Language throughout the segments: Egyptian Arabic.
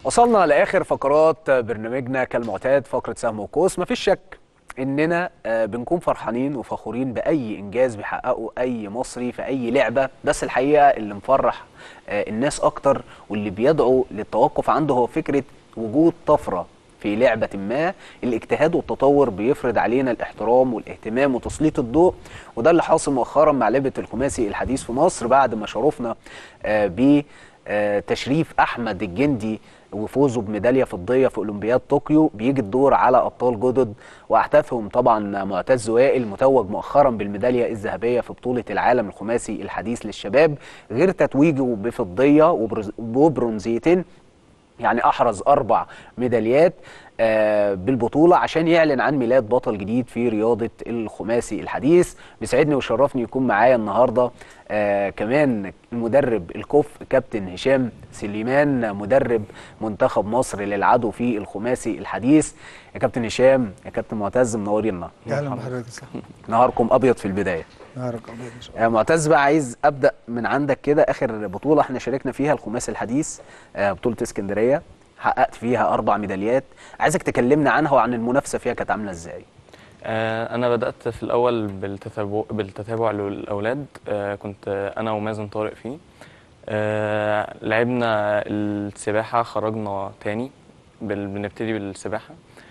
وصلنا لاخر فقرات برنامجنا كالمعتاد فقره سهم وقوس مفيش شك اننا آه، بنكون فرحانين وفخورين باي انجاز بيحققه اي مصري في اي لعبه بس الحقيقه اللي مفرح آه، الناس اكتر واللي بيدعو للتوقف عنده هو فكره وجود طفره في لعبة ما الاجتهاد والتطور بيفرض علينا الاحترام والاهتمام وتسليط الضوء وده اللي حاصل مؤخرا مع لعبة الخماسي الحديث في مصر بعد ما شرفنا آه، ب آه، تشريف احمد الجندي وفوزه بميداليه فضيه في اولمبياد طوكيو بيجي الدور على ابطال جدد واحدثهم طبعا معتز وائل متوج مؤخرا بالميداليه الذهبيه في بطوله العالم الخماسي الحديث للشباب غير تتويجه بفضيه وبرز- وبرونزيتين يعني احرز اربع ميداليات آه، بالبطوله عشان يعلن عن ميلاد بطل جديد في رياضه الخماسي الحديث بيسعدني ويشرفني يكون معايا النهارده آه، كمان المدرب الكف كابتن هشام سليمان مدرب منتخب مصر للعدو في الخماسي الحديث يا كابتن هشام يا كابتن معتز منورينا اهلا بحضرتك صح نهاركم ابيض في البدايه نهارك ابيض ان شاء الله آه، معتز بقى عايز ابدا من عندك كده اخر بطوله احنا شاركنا فيها الخماسي الحديث آه، بطوله اسكندريه حققت فيها اربع ميداليات عايزك تكلمنا عنها وعن المنافسه فيها كانت عامله ازاي آه، أنا بدأت في الأول بالتتابع بالتتابع للأولاد آه، كنت أنا ومازن طارق فيه آه، لعبنا السباحة خرجنا تاني بال- بنبتدي بالسباحة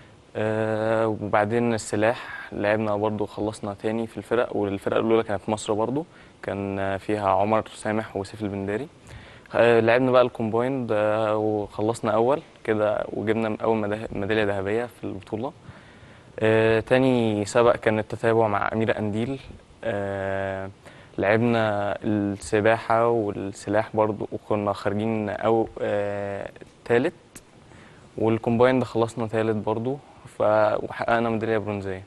آه، وبعدين السلاح لعبنا برضو خلصنا تاني في الفرق والفرقة الأولى كانت مصر برضو كان آه، فيها عمر سامح وسيف البنداري آه، لعبنا بقى الكومبايند آه، وخلصنا أول كده وجبنا أول ميدا- ميدالية ذهبية في البطولة آه، تاني سبق كان التتابع مع أميرة قنديل آه، لعبنا السباحة والسلاح برضو وكنا خارجين أو آه، تالت والكومباين ده خلصنا تالت برضو ف... وحققنا ميدالية برونزية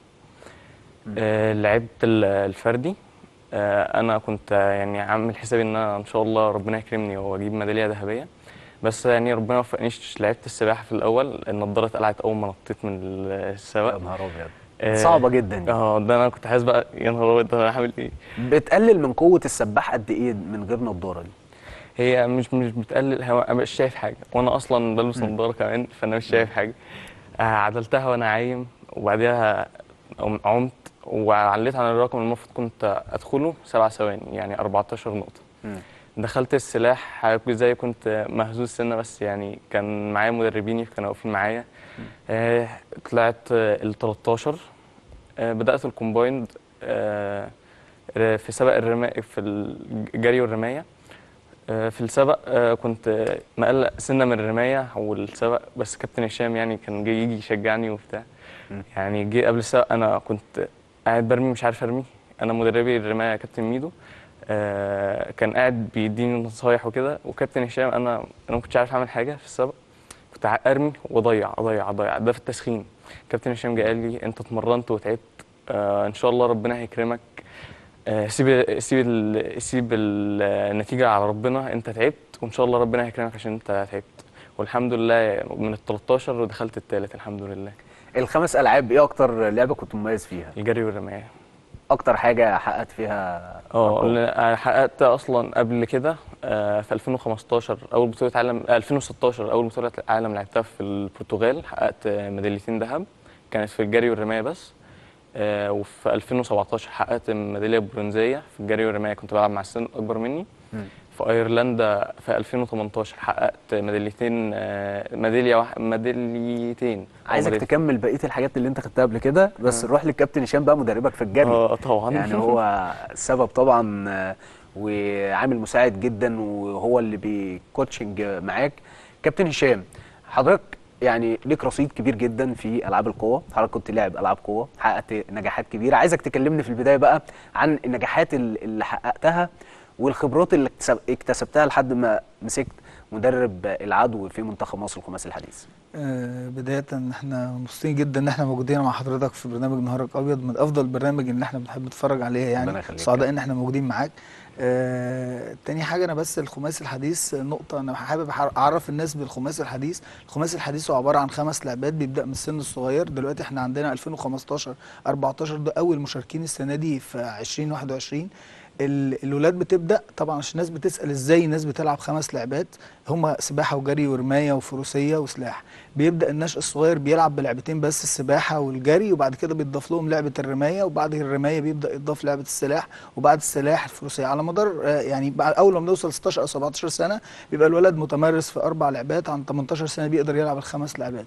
آه، لعبت ال- الفردي آه، أنا كنت آه، يعني عامل حسابي إن أنا إن شاء الله ربنا يكرمني وأجيب ميدالية ذهبية بس يعني ربنا ما وفقنيش لعبت السباحه في الاول النضاره اتقلعت اول ما نطيت من السباق يا نهار ابيض آه، صعبه جدا دي. اه ده انا كنت حاسس بقى يا نهار ابيض ده انا هعمل ايه بتقلل من قوه السباح قد ايه من غير نضاره دي هي مش مش بتقلل هو انا مش شايف حاجه وانا اصلا بلبس نظاره كمان فانا مش شايف حاجه آه، عدلتها وانا عايم وبعديها قم- عمت وعليت عن الرقم المفروض كنت ادخله سبع ثواني يعني 14 نقطه مم. دخلت السلاح زي كنت مهزوز سنه بس يعني كان معايا مدربيني كانوا واقفين معايا آه، طلعت ال 13 آه، بدات الكومبايند آه، في سبق الرماية في الجري والرمايه آه، في السبق آه، كنت مقلق سنه من الرمايه والسبق بس كابتن هشام يعني كان جاي يجي يشجعني وبتاع مم. يعني جه قبل السبق انا كنت قاعد برمي مش عارف ارمي انا مدربي الرمايه كابتن ميدو آه، كان قاعد بيديني نصايح وكده وكابتن هشام انا انا ما كنتش عارف اعمل حاجه في السبق كنت ع- ارمي واضيع اضيع اضيع ده في التسخين كابتن هشام جه قال لي انت اتمرنت وتعبت آه، ان شاء الله ربنا هيكرمك آه، سيب سيب ال- سيب ال- النتيجه على ربنا انت تعبت وان شاء الله ربنا هيكرمك عشان انت تعبت والحمد لله من ال 13 ودخلت الثالث الحمد لله الخمس العاب ايه اكتر لعبه كنت مميز فيها الجري والرمايه اكتر حاجه حققت فيها اه أرقام؟ أنا حققت اصلا قبل كده آه، في 2015 اول بطوله عالم آه، 2016 اول بطوله عالم لعبتها في البرتغال حققت آه، ميداليتين ذهب كانت في الجري والرمايه بس آه، وفي 2017 حققت ميداليه برونزيه في الجري والرمايه كنت بلعب مع السن الاكبر مني مم. في ايرلندا في 2018 حققت ميداليتين آه، ميداليه واحده ميداليتين أو عايزك ميداليتين. تكمل بقيه الحاجات اللي انت خدتها قبل كده بس آه. نروح للكابتن هشام بقى مدربك في الجري اه طبعا يعني هو السبب طبعا آه، وعامل مساعد جدا وهو اللي بيكوتشنج معاك كابتن هشام حضرتك يعني ليك رصيد كبير جدا في العاب القوه حضرتك كنت لاعب العاب قوه حققت نجاحات كبيره عايزك تكلمني في البدايه بقى عن النجاحات ال- اللي حققتها والخبرات اللي اكتسب- اكتسبتها لحد ما مسكت مدرب العدو في منتخب مصر الخماسي الحديث آه، بداية احنا مبسوطين جدا ان احنا موجودين مع حضرتك في برنامج نهارك ابيض من افضل البرامج اللي احنا بنحب نتفرج عليها ربنا يعني يخليك. سعداء ان احنا موجودين معاك آه، تاني حاجة انا بس الخماسي الحديث نقطة انا حابب أح- اعرف الناس بالخماسي الحديث الخماسي الحديث هو عبارة عن خمس لعبات بيبدأ من السن الصغير دلوقتي احنا عندنا 2015 14 ده اول مشاركين السنة دي في 2021 ال- الولاد بتبدا طبعا عشان الناس بتسال ازاي الناس بتلعب خمس لعبات هم سباحه وجري ورمايه وفروسيه وسلاح بيبدا الناشئ الصغير بيلعب بلعبتين بس السباحه والجري وبعد كده بيتضاف لهم لعبه الرمايه وبعد الرمايه بيبدا يتضاف لعبه السلاح وبعد السلاح الفروسيه على مدار آه، يعني بعد اول ما بنوصل 16 او 17 سنه بيبقى الولد متمرس في اربع لعبات عن 18 سنه بيقدر يلعب الخمس لعبات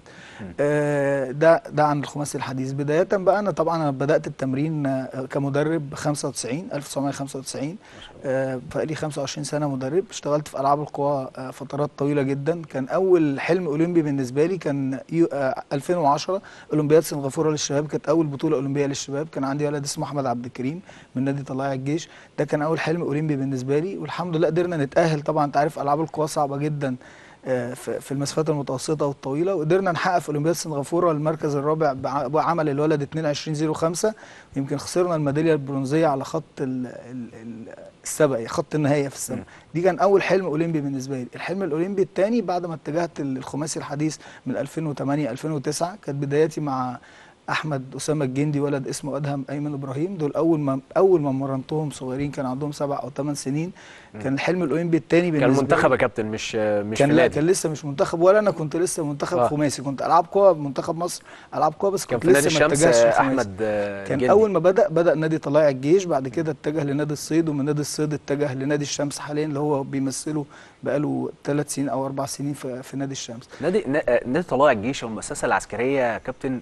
آه، ده ده عن الخماسي الحديث بدايه بقى انا طبعا انا بدات التمرين آه، كمدرب 95 1995 آه، بقالي 25 سنه مدرب اشتغلت في العاب القوى آه، فترات طويله جدا كان اول حلم اولمبي بالنسبه لي كان يو- آه، 2010 اولمبياد سنغافوره للشباب كانت اول بطوله اولمبيه للشباب كان عندي ولد اسمه احمد عبد الكريم من نادي طلائع الجيش ده كان اول حلم اولمبي بالنسبه لي والحمد لله قدرنا نتاهل طبعا انت عارف العاب القوى صعبه جدا آه، في في المسافات المتوسطه والطويله وقدرنا نحقق في اولمبياد سنغافوره المركز الرابع بع- بعمل الولد 2205 يمكن خسرنا الميداليه البرونزيه على خط ال ال ال السبق خط النهايه في السبق دي كان اول حلم اولمبي بالنسبه لي الحلم الاولمبي الثاني بعد ما اتجهت للخماسي الحديث من 2008 2009 كانت بدايتي مع احمد اسامه الجندي ولد اسمه ادهم ايمن ابراهيم دول اول ما اول ما مرنتهم صغيرين كان عندهم سبع او ثمان سنين كان الحلم الاولمبي الثاني بالنسبه كان لي- منتخب يا كابتن مش مش كان في لا نادي كان لسه مش منتخب ولا انا كنت لسه منتخب آه. آه. خماسي كنت العاب قوى منتخب مصر العاب قوى بس كان كنت في نادي لسه ما الشمس اتجهش آه، للخماسي. احمد آه، كان جندي. اول ما بدا بدا نادي طلائع الجيش بعد كده اتجه لنادي الصيد ومن نادي الصيد اتجه لنادي الشمس حاليا اللي هو بيمثله بقاله ثلاث سنين او اربع سنين في, في نادي الشمس نادي نا- آه، نادي طلائع الجيش والمؤسسه العسكريه يا كابتن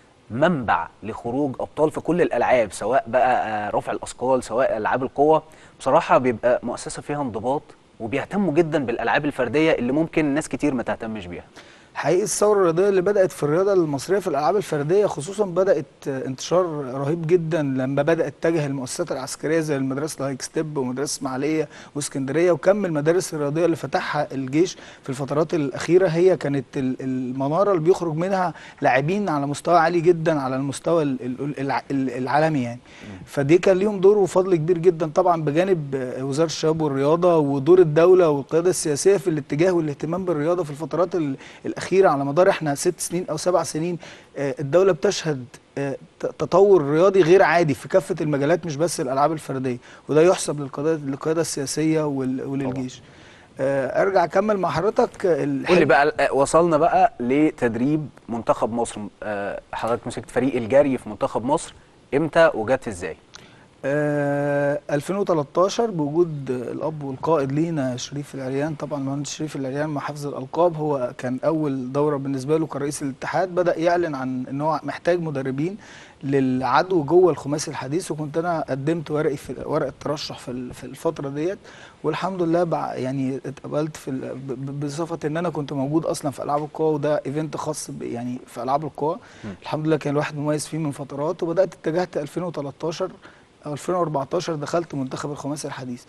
منبع لخروج ابطال في كل الالعاب سواء بقى آه، رفع الاثقال سواء العاب القوه بصراحه بيبقى مؤسسه فيها انضباط وبيهتموا جدا بالالعاب الفرديه اللي ممكن ناس كتير ما تهتمش بيها حقيقي الثوره الرياضيه اللي بدات في الرياضه المصريه في الالعاب الفرديه خصوصا بدات آه، انتشار رهيب جدا لما بدا اتجه المؤسسات العسكريه زي المدرسه الهايك ستيب ومدرسه اسماعيليه واسكندريه وكم المدارس الرياضيه اللي فتحها الجيش في الفترات الاخيره هي كانت ال- المناره اللي بيخرج منها لاعبين على مستوى عالي جدا على المستوى ال- ال- الع- ال- العالمي يعني فدي كان ليهم دور وفضل كبير جدا طبعا بجانب آه، وزاره الشباب والرياضه ودور الدوله والقياده السياسيه في الاتجاه والاهتمام بالرياضه في الفترات ال- الاخيره على مدار احنا ست سنين او سبع سنين آه، الدوله بتشهد آه، ت- تطور رياضي غير عادي في كافه المجالات مش بس الالعاب الفرديه وده يحسب للقياده للقياده السياسيه وال- وللجيش آه، ارجع اكمل مع حضرتك آه، قول لي الحلم- بقى آه، وصلنا بقى لتدريب منتخب مصر آه، حضرتك مسكت فريق الجري في منتخب مصر امتى وجت ازاي آه 2013 بوجود الاب والقائد لينا شريف العريان طبعا المهندس شريف العريان مع حفظ الالقاب هو كان اول دوره بالنسبه له كرئيس الاتحاد بدا يعلن عن ان هو محتاج مدربين للعدو جوه الخماسي الحديث وكنت انا قدمت ورقي في ورقه ترشح في ال- في الفتره ديت والحمد لله بع يعني اتقبلت في ال- ب- ب- بصفه ان انا كنت موجود اصلا في العاب القوى وده ايفنت خاص ب- يعني في العاب القوى الحمد لله كان الواحد مميز فيه من فترات وبدات اتجهت 2013 او 2014 دخلت منتخب الخماسي الحديث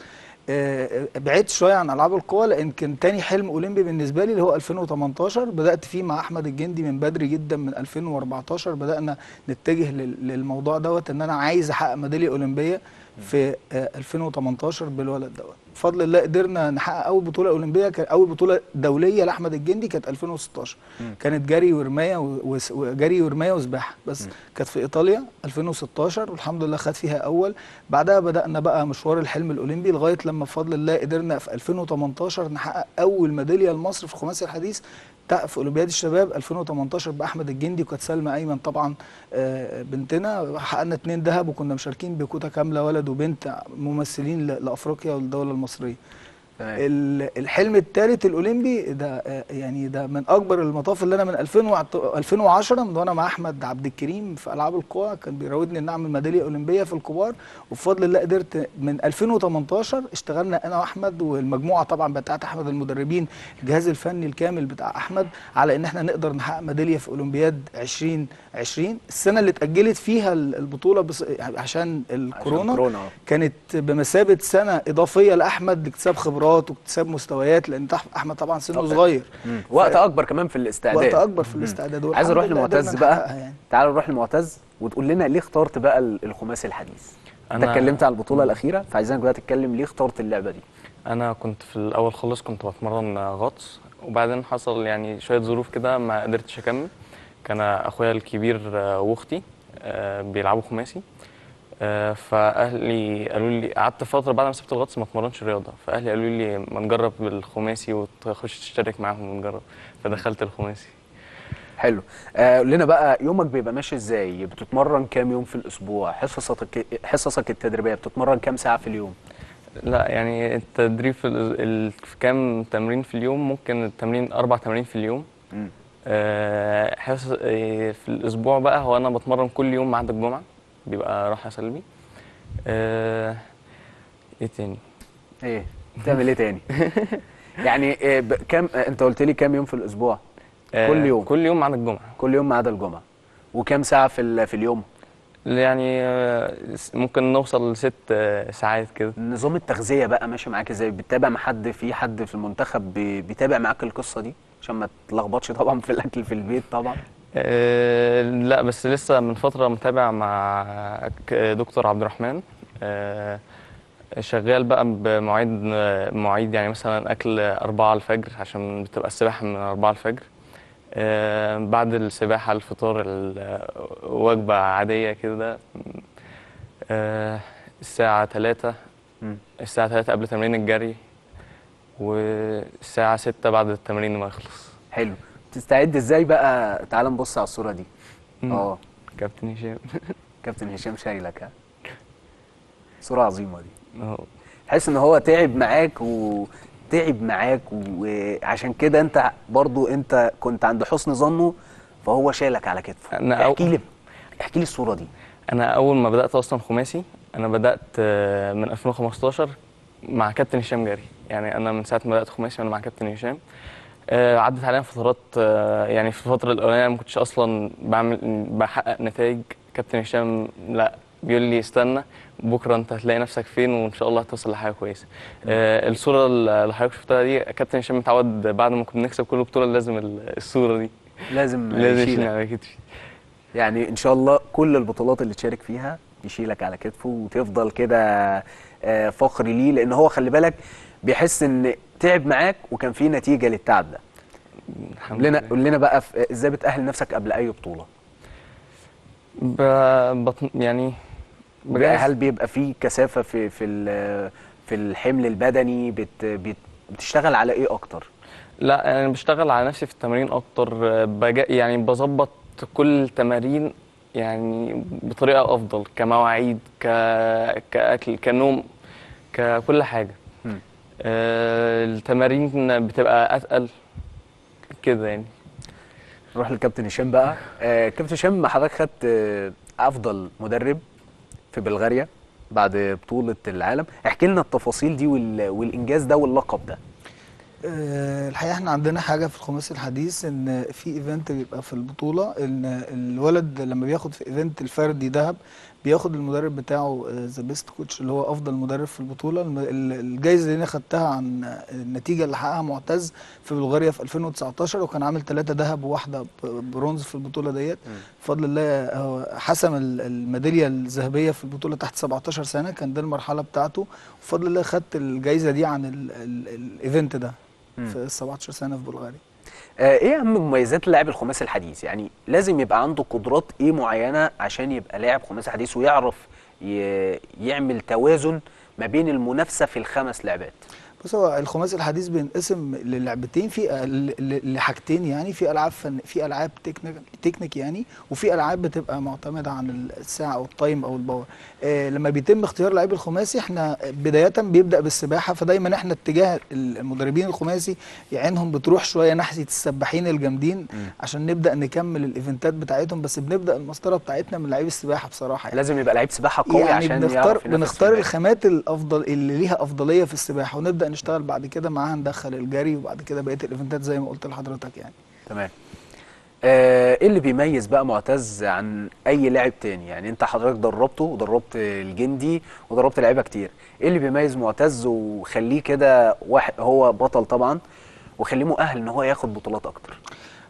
آه، بعدت شويه عن العاب القوى لان كان تاني حلم اولمبي بالنسبه لي اللي هو 2018 بدات فيه مع احمد الجندي من بدري جدا من 2014 بدانا نتجه لل- للموضوع دوت ان انا عايز احقق ميداليه اولمبيه في آه، 2018 بالولد دوت بفضل الله قدرنا نحقق اول بطوله اولمبيه كان اول بطوله دوليه لاحمد الجندي كانت 2016 كانت جري ورمايه و- وس- وجري ورمايه وسباحه بس كانت في ايطاليا 2016 والحمد لله خد فيها اول بعدها بدانا بقى مشوار الحلم الاولمبي لغايه لما بفضل الله قدرنا في 2018 نحقق اول ميداليه لمصر في الخماسي الحديث تا- في اولمبياد الشباب 2018 باحمد الجندي وكانت سلمى ايمن طبعا آه، بنتنا حققنا اتنين ذهب وكنا مشاركين بكوتا كامله ولد وبنت ممثلين ل- لافريقيا والدوله المصريه تمام ال- الحلم الثالث الاولمبي ده آه، يعني ده من اكبر المطاف اللي انا من 2000 وعت- 2010 من وانا مع احمد عبد الكريم في العاب القوى كان بيراودني ان اعمل ميداليه اولمبيه في الكبار وبفضل الله قدرت من 2018 اشتغلنا انا واحمد والمجموعه طبعا بتاعت احمد المدربين الجهاز الفني الكامل بتاع احمد على ان احنا نقدر نحقق ميداليه في اولمبياد 2020 السنه اللي اتاجلت فيها ال- البطوله بس عشان عشان الكورونا كورونا آه. كانت بمثابه سنه اضافيه لاحمد لاكتساب خبرات واكتساب مستويات لان تح- احمد طبعا سنه طبعاً. صغير مم. وقت اكبر كمان في الاستعداد وقت اكبر في الاستعداد عايز والحمد اروح لله لمعتز قدرنا بقى نحققها يعني. تعال نروح لمعتز وتقول لنا ليه اخترت بقى ال- الخماسي الحديث انت أنا- اتكلمت على البطوله الاخيره فعايزينك بقى تتكلم ليه اخترت اللعبه دي انا كنت في الاول خالص كنت بتمرن غطس وبعدين حصل يعني شويه ظروف كده ما قدرتش اكمل كان اخويا الكبير آه، واختي آه، بيلعبوا خماسي آه، فاهلي قالوا لي قعدت فتره بعد ما سبت الغطس ما اتمرنش رياضه فاهلي قالوا لي ما نجرب الخماسي وتخش تشترك معاهم ونجرب فدخلت الخماسي حلو آه، قول لنا بقى يومك بيبقى ماشي ازاي بتتمرن كام يوم في الاسبوع حصصك حصصك التدريبيه بتتمرن كام ساعه في اليوم لا يعني التدريب في, ال... ال... في كام تمرين في اليوم ممكن التمرين اربع تمارين في اليوم مم. آه، حصص آه، في الاسبوع بقى هو انا بتمرن كل يوم ما عدا الجمعه بيبقى راحه سلبي آه، ايه تاني ايه بتعمل ايه تاني يعني آه، ب- كام آه، انت قلت لي كام يوم في الاسبوع آه، كل يوم كل يوم ما عدا الجمعه كل يوم ما عدا الجمعه وكام ساعه في ال- في اليوم يعني آه، ممكن نوصل لست آه، ساعات كده نظام التغذيه بقى ماشي معاك ازاي بتتابع مع حد في حد في المنتخب بي- بيتابع معاك القصه دي عشان ما تلخبطش طبعا في الاكل في البيت طبعا آه، لا بس لسه من فترة متابع مع ك- دكتور عبد الرحمن آه، شغال بقى بمواعيد مواعيد يعني مثلا أكل أربعة الفجر عشان بتبقى السباحة من أربعة الفجر آه، بعد السباحة الفطار ال- وجبة عادية كده آه، الساعة تلاتة مم. الساعة تلاتة قبل تمرين الجري والساعة ستة بعد التمرين ما يخلص حلو تستعد ازاي بقى تعال نبص على الصوره دي مم. اه كابتن هشام كابتن هشام شايلك ها صوره عظيمه دي أهو. تحس ان هو تعب معاك وتعب معاك وعشان كده انت برضو انت كنت عند حسن ظنه فهو شايلك على كتفه أنا أو- احكي لي احكي لي الصوره دي انا اول ما بدات اصلا خماسي انا بدات آه، من 2015 مع كابتن هشام جاري يعني انا من ساعه ما بدات خماسي وانا مع كابتن هشام آه، عدت علينا فترات آه، يعني في الفتره الاولانيه ما كنتش اصلا بعمل بحقق نتائج كابتن هشام لا بيقول لي استنى بكره انت هتلاقي نفسك فين وان شاء الله هتوصل لحاجه كويسه آه، الصوره اللي حضرتك شفتها دي كابتن هشام متعود بعد ما كنا بنكسب كل بطوله لازم ال- الصوره دي لازم لازم يشيلك. يشيلني على كتفي يعني ان شاء الله كل البطولات اللي تشارك فيها يشيلك على كتفه وتفضل كده آه، فخر ليه لان هو خلي بالك بيحس ان تعب معاك وكان في نتيجه للتعب ده الحمد قول لنا لله. قول لنا بقى في- ازاي بتاهل نفسك قبل اي بطوله ب... بط... يعني بجهز هل بيبقى في كثافه في في ال- في الحمل البدني بت بت بتشتغل على ايه اكتر لا انا بشتغل على نفسي في التمارين اكتر بج... يعني بظبط كل التمارين يعني بطريقه افضل كمواعيد ك... كاكل كنوم ككل حاجه مم. آه التمارين بتبقى اتقل كده يعني نروح للكابتن هشام بقى آه كابتن هشام حضرتك خدت آه افضل مدرب في بلغاريا بعد بطوله العالم احكي لنا التفاصيل دي وال... والانجاز ده واللقب ده آه، الحقيقه احنا عندنا حاجه في الخماسي الحديث ان في ايفنت بيبقى في البطوله ان الولد لما بياخد في ايفنت الفردي ذهب بياخد المدرب بتاعه ذا بيست كوتش اللي هو افضل مدرب في البطوله الم- ال- الجايزه اللي انا خدتها عن النتيجه اللي حققها معتز في بلغاريا في 2019 وكان عامل ثلاثه ذهب وواحده ب- برونز في البطوله ديت بفضل الله هو حسم ال- الميداليه الذهبيه في البطوله تحت 17 سنه كان ده المرحله بتاعته وبفضل الله خدت الجايزه دي عن ال- ال- الايفنت ده مم. في 17 سنه في بلغاريا آه ايه اهم مميزات اللاعب الخماسي الحديث يعني لازم يبقى عنده قدرات ايه معينه عشان يبقى لاعب خماسي حديث ويعرف ي... يعمل توازن ما بين المنافسه في الخمس لعبات بص هو الخماسي الحديث بينقسم للعبتين في ل- ل- لحاجتين يعني في العاب فن في العاب تكنيك تكنيك يعني وفي العاب بتبقى معتمده عن الساعه او التايم او الباور آه لما بيتم اختيار لعيب الخماسي احنا بدايه بيبدا بالسباحه فدايما احنا اتجاه المدربين الخماسي عينهم بتروح شويه ناحيه السباحين الجامدين عشان نبدا نكمل الايفنتات بتاعتهم بس بنبدا المسطره بتاعتنا من لعيب السباحه بصراحه يعني. لازم يبقى لعيب سباحه قوي يعني عشان بنختار يعرف ينافس بنختار في الباقي. الخامات الافضل اللي ليها افضليه في السباحه ونبدا نشتغل بعد كده معاها ندخل الجري وبعد كده بقيه الايفنتات زي ما قلت لحضرتك يعني تمام آه، ايه اللي بيميز بقى معتز عن اي لاعب تاني يعني انت حضرتك دربته ودربت الجندي ودربت لعيبه كتير ايه اللي بيميز معتز وخليه كده واحد هو بطل طبعا وخليه مؤهل ان هو ياخد بطولات اكتر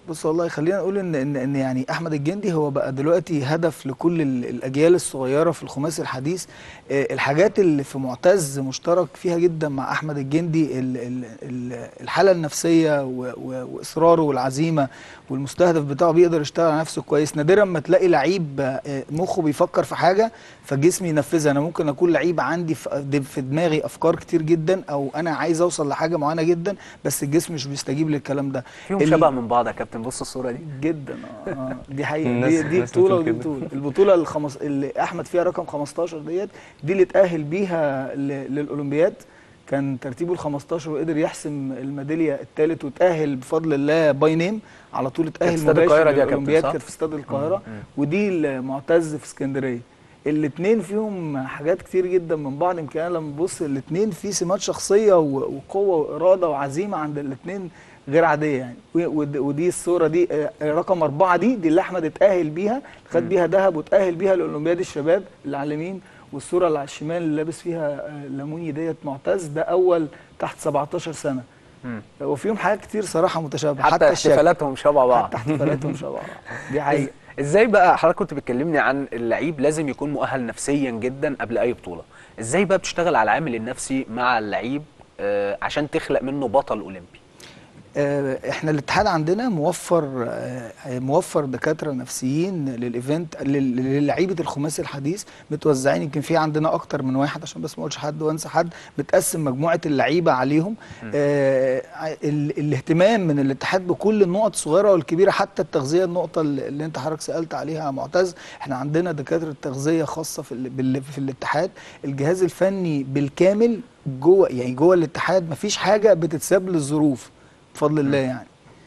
بص والله خلينا نقول ان ان ان يعني احمد الجندي هو بقى دلوقتي هدف لكل ال- الاجيال الصغيره في الخماسي الحديث آه، الحاجات اللي في معتز مشترك فيها جدا مع احمد الجندي ال- ال- ال- الحاله النفسيه و- و- واصراره والعزيمه والمستهدف بتاعه بيقدر يشتغل على نفسه كويس نادرا ما تلاقي لعيب آه، مخه بيفكر في حاجه فجسمي ينفذها انا ممكن اكون لعيب عندي في في دماغي افكار كتير جدا او انا عايز اوصل لحاجه معينه جدا بس الجسم مش بيستجيب للكلام ده فيهم ال- شبه من بعض يا كابتن بص الصوره دي جدا اه آه، دي حقيقه الناس- دي, دي الناس بطوله بتقول ودي كده. بطوله البطوله الخمس... اللي احمد فيها رقم 15 ديت دي اللي اتاهل بيها ل... للاولمبياد كان ترتيبه ال 15 وقدر يحسم الميداليه الثالث وتاهل بفضل الله باي نيم على طول اتاهل استاد مباشر القاهرة دي يا كابتن، للأولمبياد، صح؟ كانت في استاد القاهره ودي المعتز في اسكندريه الاثنين فيهم حاجات كتير جدا من بعض يمكن انا لما ببص الاثنين في سمات شخصيه و- وقوه واراده وعزيمه عند الاثنين غير عاديه يعني و- ود- ودي الصوره دي آه، رقم اربعه دي دي اللي احمد اتاهل بيها خد بيها ذهب وتاهل بيها لاولمبياد الشباب اللي على اليمين والصوره اللي على الشمال اللي لابس فيها آه، ليموني ديت معتز ده اول تحت 17 سنه مم. وفيهم حاجات كتير صراحه متشابهه حتى, حتى الشكل احتفالاتهم شبه بعض حتى احتفالاتهم شبه بعض دي حقيقه ازاي بقى حضرتك كنت بتكلمني عن اللعيب لازم يكون مؤهل نفسيا جدا قبل اي بطوله ازاي بقى بتشتغل على العامل النفسي مع اللعيب آه، عشان تخلق منه بطل اولمبي آه، احنا الاتحاد عندنا موفر آه، موفر دكاتره نفسيين للايفنت لل- للعيبه الخماسي الحديث متوزعين يمكن في عندنا اكتر من واحد عشان بس ما اقولش حد وانسى حد بتقسم مجموعه اللعيبه عليهم آه ال- الاهتمام من الاتحاد بكل النقط الصغيره والكبيره حتى التغذيه النقطه اللي اللي انت حضرتك سالت عليها يا معتز احنا عندنا دكاتره تغذيه خاصه في ال- بال- في الاتحاد الجهاز الفني بالكامل جوه يعني جوه الاتحاد مفيش حاجه بتتساب للظروف بفضل الله يعني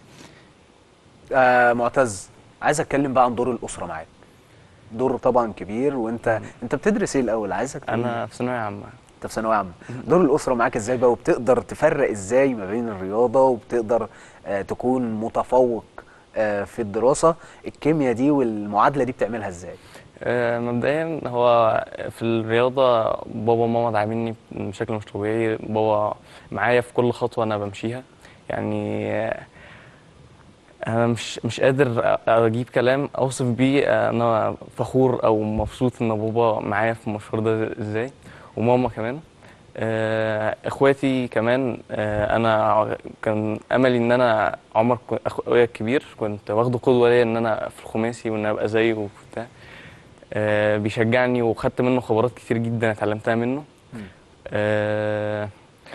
آه معتز عايز اتكلم بقى عن دور الاسره معاك دور طبعا كبير وانت انت بتدرس ايه الاول عايزك تقول لي. انا في ثانويه عامه انت في ثانويه عامه دور الاسره معاك ازاي بقى وبتقدر تفرق ازاي ما بين الرياضه وبتقدر آه تكون متفوق آه في الدراسه الكيمياء دي والمعادله دي بتعملها ازاي آه، مبدئيا هو في الرياضة بابا وماما داعميني بشكل مش طبيعي بابا معايا في كل خطوة أنا بمشيها يعني آه، أنا مش مش قادر أ- أجيب كلام أوصف بيه آه، أنا فخور أو مبسوط إن بابا معايا في المشوار ده إزاي وماما كمان آه، اخواتي كمان آه، انا ع- كان املي ان انا عمر كو- اخويا الكبير كنت واخده قدوه ليا ان انا في الخماسي وان انا ابقى زيه وبتاع آه، بيشجعني وخدت منه خبرات كتير جدا اتعلمتها منه مم. آه،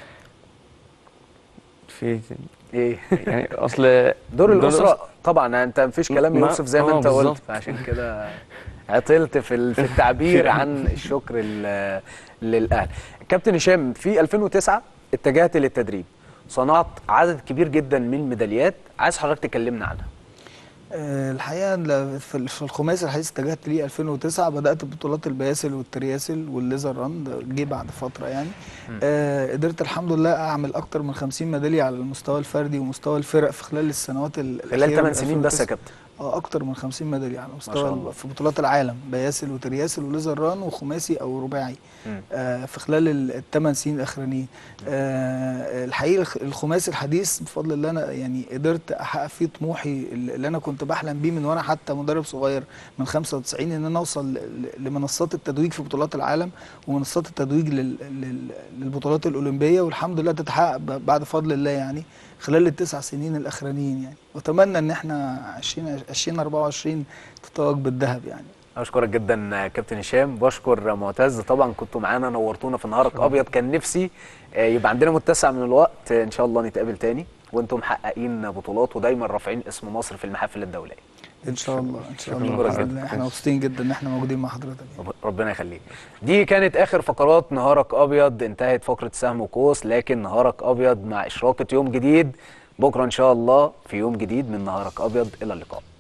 في ايه يعني اصل دور الاسره الأس- طبعا انت مفيش كلام ما- يوصف زي ما آه، انت قلت بالظبط. فعشان كده عطلت في ال- في التعبير عن الشكر ال- للاهل كابتن هشام في 2009 اتجهت للتدريب صنعت عدد كبير جدا من الميداليات عايز حضرتك تكلمنا عنها آه، الحقيقه ل- في ال- في الخماسي الحديث اتجهت ليه 2009 بدات بطولات البياسل والترياسل والليزر ران ده جه بعد فتره يعني آه قدرت الحمد لله اعمل اكتر من 50 ميداليه على المستوى الفردي ومستوى الفرق في خلال السنوات ال- خلال الأخيرة 8 من سنين بس يا 2009. كابتن اه اكتر من 50 ميداليه على شاء مستوى الله. ال- في بطولات العالم بياسل وترياسل وليزر ران وخماسي او رباعي مم. آه في خلال الثمان سنين الاخرانيين آه الحقيقه الخ- الخماسي الحديث بفضل الله انا يعني قدرت احقق فيه طموحي اللي انا كنت بحلم بيه من وانا حتى مدرب صغير من 95 ان انا اوصل ل- ل- لمنصات التتويج في بطولات العالم ومنصات التتويج لل- لل- للبطولات الاولمبيه والحمد لله تتحقق ب- بعد فضل الله يعني خلال التسع سنين الاخرانيين يعني واتمنى ان احنا 20 2024 تتوج بالذهب يعني اشكرك جدا كابتن هشام بشكر معتز طبعا كنتوا معانا نورتونا في نهارك ابيض كان نفسي آه، يبقى عندنا متسع من الوقت آه، ان شاء الله نتقابل تاني وانتم محققين بطولات ودايما رافعين اسم مصر في المحافل الدوليه ان شاء الله ان شاء شكراً الله جداً. بإذن الله. احنا مبسوطين جدا ان احنا موجودين مع حضرتك رب- ربنا يخليك دي كانت اخر فقرات نهارك ابيض انتهت فقره سهم وقوس لكن نهارك ابيض مع اشراقه يوم جديد بكره ان شاء الله في يوم جديد من نهارك ابيض الى اللقاء